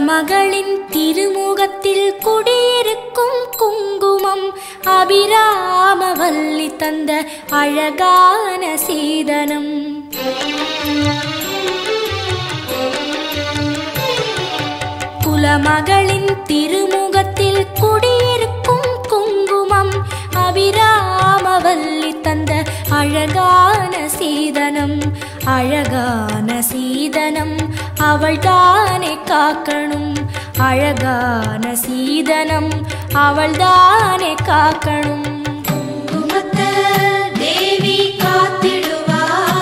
குலமகளின் திருமுகத்தில் குடியிருக்கும் குங்குமம் அபிராமவல்லி தந்த அழகான சீதனம் குலமகளின் திருமுகத்தில் குடியிருக்கும் குங்குமம் அபிராமவல்லி தந்த அழகான சீதனம் அழகான சீதனம் அவள் தானே காக்கணும் அழகான சீதனம் அவள் தானே காக்கணும் குங்குமத்த தேவி காத்திடுவா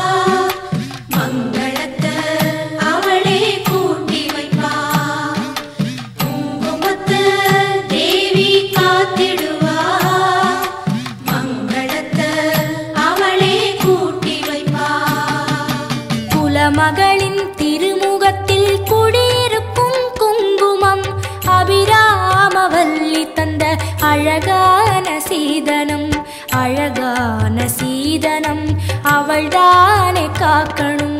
மங்களத்த அவளே கூட்டி வைப்பா குங்குமத்த தேவி காத்திடுவா மங்களத்த அவளே கூட்டி வைப்பா குலமகளின் திருமுகத்தில் குடியிருக்கும் குங்குமம் அபிராமவல்லி தந்த அழகான சீதனம் அழகான சீதனம் அவள்தானே காக்கணும்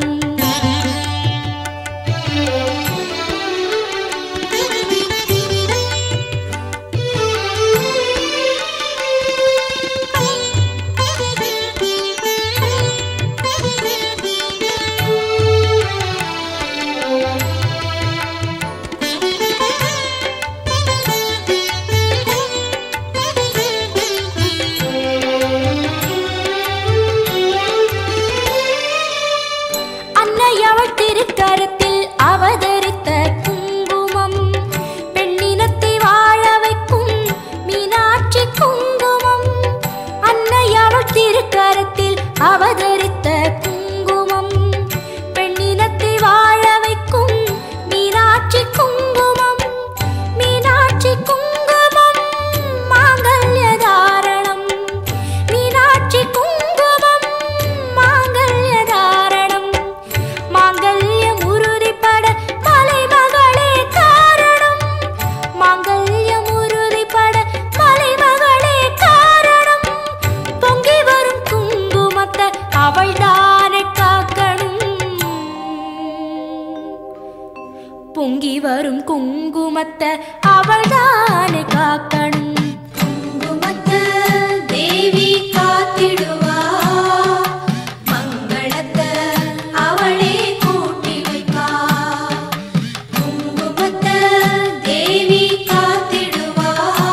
அன்னை அவள் திருக்கரத்தில் அவதரித்த குங்குமம் பெண்ணினத்தை வாழ வைக்கும் மீனாட்சி குங்குமம் அன்னை அவள் திருக்கரத்தில் அவதரித்த குங்குமம் பெண்ணினத்தை வாழ வைக்கும் மீனாட்சி குங்குமம் மீனாட்சி குங்குமம் மாங்கல்ய தாரணம் மீனாட்சி குங்குமம் மாங்கல்ய தாரணம் மாங்கல்யம் உறுதிப்பட மலைமகளே காரணம் மாங்கல்யம் உறுதிப்பட மலைமகளே காரணம் பொங்கி வரும் குங்குமத்தை அவள் தானே காக்கணும் பொங்கி வரும் குங்குமத்தை அவள் தானே காக்கணும் குங்குமத்த தேவி காத்திடுவா மங்களத்த அவளே கூட்டி வைப்பா குங்குமத்த தேவி காத்திடுவா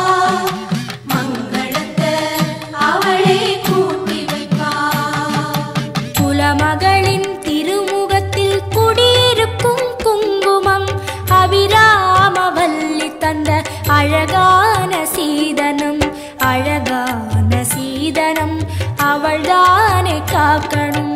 மங்களத்த அவளே கூட்டி வைப்பா குலமகளின் திருமுகத்தில் குடியிருக்கும் குங்குமம் அபிராமவல்லி தந்த அழகான சீதனம் அழகான சீதனம் அவள்தானே காக்கணும்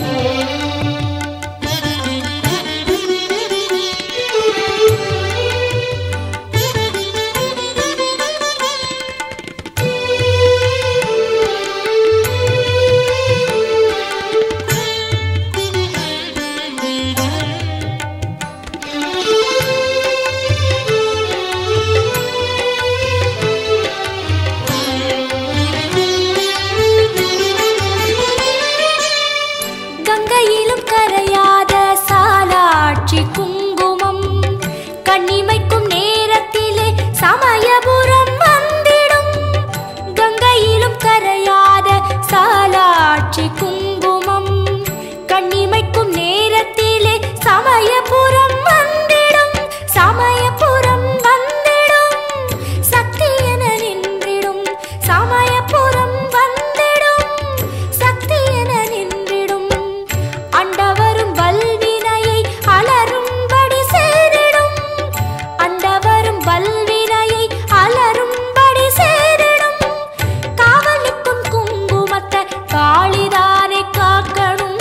கங்கையிலும் கரையாத சாலாட்சி குங்குமம் கண்ணிமைக்கும் நேரத்திலே சமயபுரம் வந்திடும் கங்கையிலும் கரையாத சாலாட்சி குங்குமம் கண்ணிமைக்கும் நேரத்திலே சமயபுரம் வந்திடும் சமயபுரம் வந்திடும் சக்தி என நின்றிடும் சமயபுரம் வந்திடும் சக்தி என நின்றிடும் அண்டவரும் வல்வினையை அலரும்படி செய்திடும் அண்டவரும் வல்வினையை அலரும்படி செய்திடும் காவலுக்கும் குங்குமத்தை காளிதானே காக்கணும்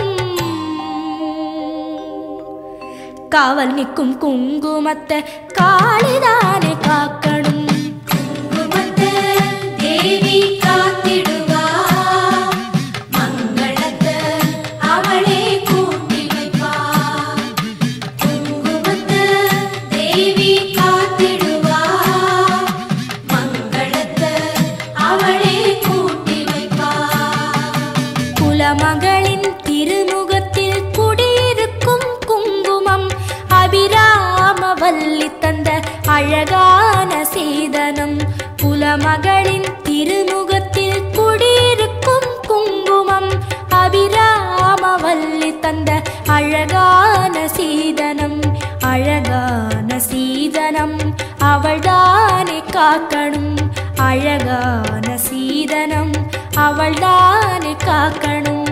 காவல் நிற்கும் குங்குமத்தை காளிதானே காக்கணும் குங்குமத்த தேவி காத்திடுவா மங்களத்த அவளே கூட்டி வைப்பா குங்குமத்த தேவி காத்திடுவா மங்களத்த அவளே கூட்டி வைப்பா குலமகளின் திருமுகத்தில் குடியிருக்கும் குங்குமம் அபிராமவல்லி தந்த அழகான சீதனம் குலமகளின் திருமுகத்தில் குடியிருக்கும் குங்குமம் அபிராமவல்லி தந்த அழகான சீதனம் அழகான சீதனம் அவள்தானே காக்கணும் அழகான சீதனம் அவள்தானே காக்கணும்